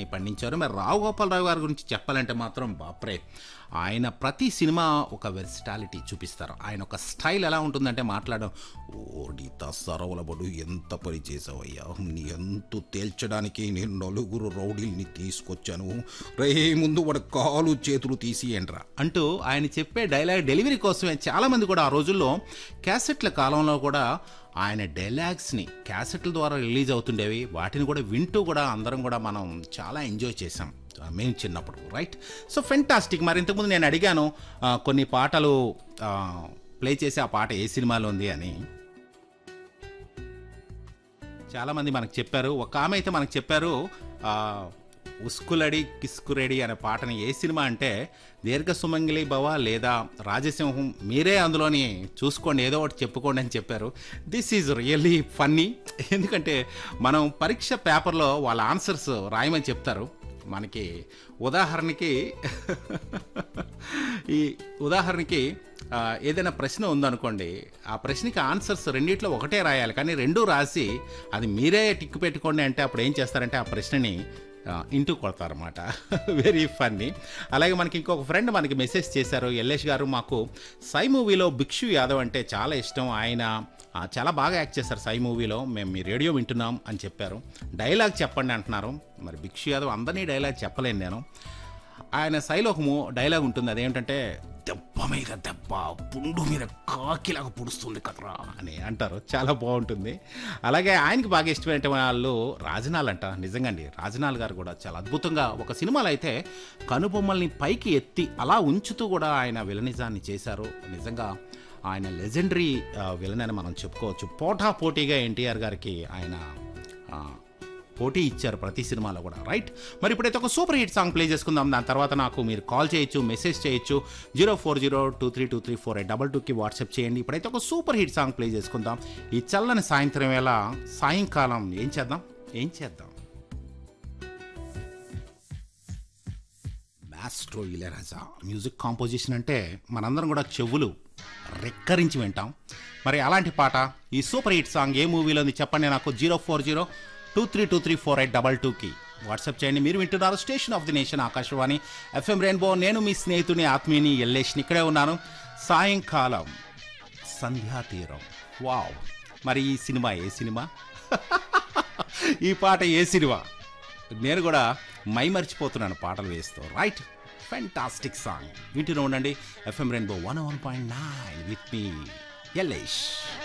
సాహిత్యాన్ని పండించారు మరి రావు గోపాలరావు గారి గురించి చెప్పాలంటే మాత్రం బాప్రే ఆయన ప్రతి సినిమా ఒక వెర్సిటాలిటీ చూపిస్తారు ఆయన ఒక స్టైల్ ఎలా ఉంటుందంటే మాట్లాడడం ఓడిత సరవలబడు ఎంత పని చేసావయ్యా నీ ఎంత తేల్చడానికి నేను నలుగురు రౌడీల్ని తీసుకొచ్చాను రే ముందు వాడు కాలు చేతులు తీసి ఎండ్రా అంటూ ఆయన చెప్పే డైలాగ్ డెలివరీ కోసమే చాలామంది కూడా ఆ రోజుల్లో క్యాసెట్ల కాలంలో కూడా ఆయన డైలాగ్స్ని క్యాసెట్ల ద్వారా రిలీజ్ అవుతుండేవి వాటిని కూడా వింటూ కూడా అందరం కూడా మనం చాలా ఎంజాయ్ చేసాం మేము చిన్నప్పుడు రైట్ సో ఫెంటాస్టిక్ మరి ఇంతకుముందు నేను అడిగాను ఆ, కొన్ని పాటలు ప్లే చేసి ఆ పాట ఏ సినిమాలో ఉంది అని చాలామంది మనకు చెప్పారు ఒక ఆమె అయితే మనకు చెప్పారు ఆ, ఉస్కులడి కిస్కురెడి అనే పాటని ఏ సినిమా అంటే దీర్ఘ సుమంగిలి భవ లేదా రాజసింహం మీరే అందులోని చూసుకోండి ఏదో ఒకటి చెప్పుకోండి అని చెప్పారు దిస్ ఈజ్ రియల్లీ ఫన్నీ ఎందుకంటే మనం పరీక్ష పేపర్లో వాళ్ళ ఆన్సర్స్ రాయమని చెప్తారు మనకి ఉదాహరణకి ఈ ఉదాహరణకి ఆ, ఏదైనా ప్రశ్న ఉందనుకోండి ఆ ప్రశ్నకి ఆన్సర్స్ రెండిట్లో ఒకటే రాయాలి కానీ రెండు రాసి అది మీరే టిక్ పెట్టుకోండి అంటే అప్పుడు ఏం చేస్తారంటే ఆ ప్రశ్నని ఆ, ఇంటూ కొడతారన్నమాట వెరీ ఫన్నీ అలాగే మనకి ఇంకొక ఫ్రెండ్ మనకి మెసేజ్ చేశారు ఎల్లేష్ గారు మాకు సై మూవీలో భిక్షు యాదవ్ అంటే చాలా ఇష్టం ఆయన ఆ, చాలా బాగా యాక్ట్ చేశారు సై మూవీలో మేము మీ రేడియో వింటున్నాం అని చెప్పారు డైలాగ్ చెప్పండి అంటున్నారు మరి భిక్షు యాదవ్ అందరినీ డైలాగ్ చెప్పలేను నేను ఆయన శైలి ఒక మూ డైలాగ్ ఉంటుంది అదేంటంటే దెబ్బ మీద దెబ్బ పుండు మీద కాకిలాగా పుడుస్తుంది కదరా అని అంటారు చాలా బాగుంటుంది అలాగే ఆయనకి బాగా ఇష్టమైన వాళ్ళు రాజనాల్ అంట నిజంగా అండి రాజనాల్ గారు కూడా చాలా అద్భుతంగా ఒక సినిమాలో అయితే కనుబొమ్మల్ని పైకి ఎత్తి అలా ఉంచుతూ కూడా ఆయన విలనిజాన్ని చేశారు నిజంగా ఆయన లెజెండరీ విలన్ అని మనం చెప్పుకోవచ్చు పోటా పోటీగా ఎన్టీఆర్ గారికి ఆయన ఆ, పోటీ ఇచ్చారు ప్రతి సినిమాలో కూడా రైట్ మరి ఇప్పుడైతే ఒక సూపర్ హిట్ సాంగ్ ప్లే చేసుకుందాం దాని తర్వాత నాకు మీరు కాల్ చేయొచ్చు మెసేజ్ చేయొచ్చు zero four zero two three two three four eight double టూకి వాట్సాప్ చేయండి ఇప్పుడైతే ఒక సూపర్ హిట్ సాంగ్ ప్లే చేసుకుందాం ఈ చల్లని సాయంత్రం వేళ సాయంకాలం ఏం చేద్దాం ఏం చేద్దాం మాస్ట్రో ఇళయరాజా మ్యూజిక్ కాంపోజిషన్ అంటే మనందరం కూడా చెవులు రెక్కరించి వింటాం మరి అలాంటి పాట ఈ సూపర్ హిట్ సాంగ్ ఏ మూవీలో ఉంది చెప్పండి నాకు zero four zero two three two three four eight double టూకి వాట్సాప్ చేయండి మీరు వింటున్నారు station of the nation Akashvani FM Rainbow నేను మీ స్నేహితుని ఆత్మీయుని ఎల్లేష్ని ఇక్కడే ఉన్నాను సాయంకాలం సంధ్యా తీరం వావ్ మరి ఈ సినిమా ఏ సినిమా ఈ పాట ఏ సినిమా నేను కూడా మై మర్చిపోతున్నాను పాటలు వేస్తూ రైట్ ఫెంటాస్టిక్ సాంగ్ వింటూనే ఉండండి FM Rainbow one one point nine with మీ ఎల్లేష్